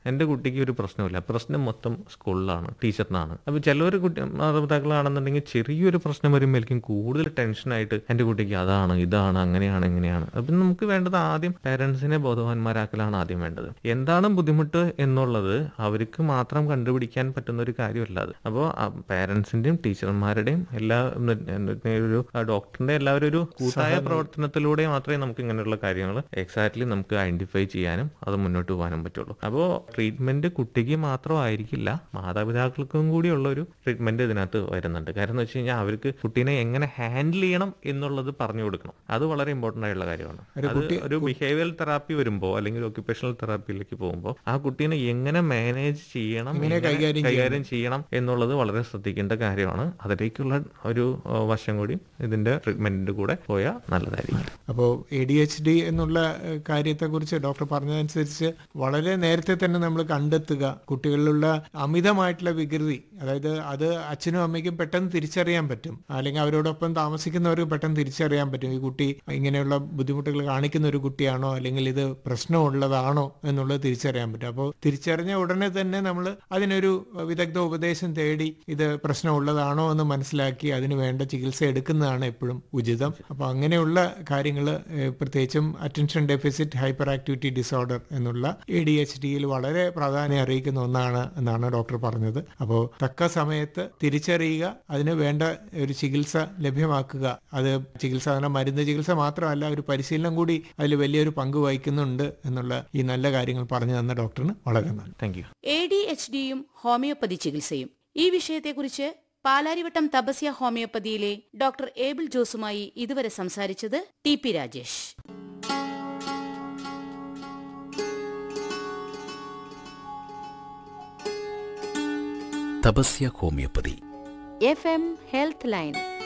എൻ്റെ കുട്ടിക്ക് ഒരു പ്രശ്നമില്ല പ്രശ്നം മൊത്തം സ്കൂളിലാണ് ടീച്ചറിനാണ് അപ്പോൾ ചിലവർ കുട്ടി മാതാപിതാക്കളാണെന്നുണ്ടെങ്കിൽ ചെറിയൊരു പ്രശ്നം വരുമ്പോഴേക്കും കൂടുതൽ ടെൻഷനായിട്ട് എൻ്റെ കുട്ടിക്ക് അതാണ് ഇതാണ് അങ്ങനെയാണ് ഇങ്ങനെയാണ് അപ്പം നമുക്ക് വേണ്ടത് ആദ്യം പേരൻസിനെ ബോധവാന്മാരാക്കലാണ് ആദ്യം വേണ്ടത് എന്താണ് ബുദ്ധിമുട്ട് എന്നുള്ളത് അവർക്ക് മാത്രം കണ്ടുപിടിക്കാൻ പറ്റുന്ന ഒരു കാര്യമല്ല അത് അപ്പോൾ പേരൻസിൻ്റെയും ടീച്ചർമാരുടെയും എല്ലാ ഉം, ഒരു ഡോക്ടറിന്റെ എല്ലാവരും ഒരു കൂട്ടായ പ്രവർത്തനത്തിലൂടെ മാത്രമേ നമുക്ക് ഇങ്ങനെയുള്ള കാര്യങ്ങൾ എക്സാക്ട്ലി നമുക്ക് ഐഡന്റിഫൈ ചെയ്യാനും അത് മുന്നോട്ട് പോകാനും പറ്റുള്ളൂ അപ്പോൾ ട്രീറ്റ്മെന്റ് കുട്ടിക്ക് മാത്രമായിരിക്കില്ല മാതാപിതാക്കൾക്കും കൂടിയുള്ള ഒരു ട്രീറ്റ്മെന്റ് ഇതിനകത്ത് വരുന്നുണ്ട് കാരണം എന്ന് വെച്ച് കഴിഞ്ഞാൽ അവർക്ക് കുട്ടീനെ എങ്ങനെ ഹാൻഡിൽ ചെയ്യണം എന്നുള്ളത് പറഞ്ഞു കൊടുക്കണം അത് വളരെ ഇമ്പോർട്ടന്റ് ആയിട്ടുള്ള കാര്യമാണ് അത് ഒരു ബിഹേവിയർ തെറാപ്പി വരുമ്പോൾ അല്ലെങ്കിൽ ഒക്യുപേഷണൽ തെറാപ്പിയിലേക്ക് പോകുമ്പോൾ ആ കുട്ടീനെ എങ്ങനെ മാനേജ് ചെയ്യണം എങ്ങനെ കൈകാര്യം കൈകാര്യം ചെയ്യണം എന്നുള്ളത് വളരെ ശ്രദ്ധിക്കേണ്ട കാര്യമാണ് അതിലേക്കുള്ള ഒരു ഏഹ്, വശം കൂടി ഇതിന്റെ ട്രീറ്റ്മെന്റിന്റെ കൂടെ പോയാൽ നല്ലതായിരിക്കും അപ്പോൾ എ ഡി എച്ച് ഡി എന്നുള്ള ഏഹ്, കാര്യത്തെക്കുറിച്ച് ഡോക്ടർ പറഞ്ഞതനുസരിച്ച് വളരെ നേരത്തെ തന്നെ നമ്മൾ കണ്ടെത്തുക കുട്ടികളിലുള്ള അമിതമായിട്ടുള്ള വികൃതി അതായത് അത് അച്ഛനും അമ്മയ്ക്കും പെട്ടെന്ന് തിരിച്ചറിയാൻ പറ്റും അല്ലെങ്കിൽ അവരോടൊപ്പം താമസിക്കുന്നവർക്ക് പെട്ടെന്ന് തിരിച്ചറിയാൻ പറ്റും ഈ കുട്ടി ഇങ്ങനെയുള്ള ബുദ്ധിമുട്ടുകൾ കാണിക്കുന്ന ഒരു കുട്ടിയാണോ അല്ലെങ്കിൽ ഇത് പ്രശ്നമുള്ളതാണോ എന്നുള്ളത് തിരിച്ചറിയാൻ പറ്റും അപ്പോൾ തിരിച്ചറിഞ്ഞ ഉടനെ തന്നെ നമ്മൾ അതിനൊരു വിദഗ്ധ ഉപദേശം തേടി ഇത് പ്രശ്നമുള്ളതാണോ എന്ന് മനസ്സിലാക്കി അതിന് വേണ്ട ചികിത്സ എടുക്കുന്നതാണ് എപ്പോഴും ഉചിതം അപ്പോൾ അങ്ങനെയുള്ള കാര്യങ്ങൾ പ്രത്യേകിച്ചും അറ്റൻഷൻ ഡെഫിസിറ്റ് ഹൈപ്പർ ആക്ടിവിറ്റി ഡിസോർഡർ എന്നുള്ള എ ഡി എച്ച് ഡിയിൽ വളരെ പ്രാധാന്യം അറിയിക്കുന്ന ഒന്നാണ് എന്നാണ് ഡോക്ടർ പറഞ്ഞത് അപ്പോൾ തക്ക സമയത്ത് തിരിച്ചറിയുക അതിന് വേണ്ട ഒരു ചികിത്സ ലഭ്യമാക്കുക അത് ചികിത്സ അങ്ങനെ മരുന്ന് ചികിത്സ മാത്രമല്ല ഒരു പരിശീലനം കൂടി അതിൽ വലിയൊരു പങ്ക് വഹിക്കുന്നുണ്ട് എന്നുള്ള ഈ നല്ല കാര്യങ്ങൾ പറഞ്ഞു തന്ന ഡോക്ടറിന് വളരെ നന്ദി thank you A D H ഡിയും ഹോമിയോപ്പതി ചികിത്സയും ഈ വിഷയത്തെക്കുറിച്ച് പാലാരിവട്ടം തപസ്യ ഹോമിയോപ്പതിയിലെ ഡോക്ടർ ഏബിൾ ജോസുമായി ഇതുവരെ സംസാരിച്ചത് T P Rajesh Thapasya homoeopathy F M health line